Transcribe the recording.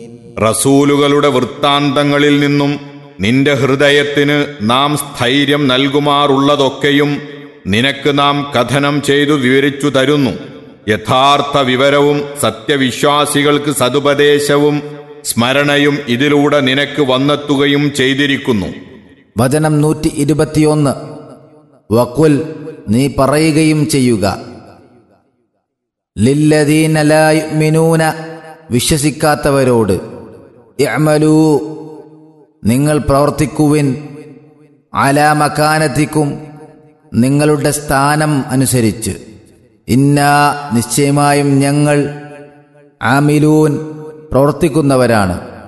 റസൂലുകളുടെ വൃത്താന്തങ്ങളിൽ നിന്നും നിന്റെ ഹൃദയത്തിന് നാം സ്ഥൈര്യം നൽകുമാറുള്ളതൊക്കെയും നിനക്ക് നാം കഥനം ചെയ്തു വിവരിച്ചു തരുന്നു യഥാർത്ഥ വിവരവും സത്യവിശ്വാസികൾക്ക് സതുപദേശവും സ്മരണയും ഇതിലൂടെ നിനക്ക് വന്നെത്തുകയും ചെയ്തിരിക്കുന്നു വചനം നൂറ്റി ഇരുപത്തിയൊന്ന് വക്കുൽ നീ പറയുകയും ചെയ്യുക ലില്ലദീനലായുമിനൂന വിശ്വസിക്കാത്തവരോട് ഇഅ്മലൂ നിങ്ങൾ പ്രവർത്തിക്കുവിൻ ആലാമക്കാനത്തിക്കും നിങ്ങളുടെ സ്ഥാനം അനുസരിച്ച് ഇന്നാ നിശ്ചയമായും ഞങ്ങൾ ആമിലൂൻ പ്രവർത്തിക്കുന്നവരാണ്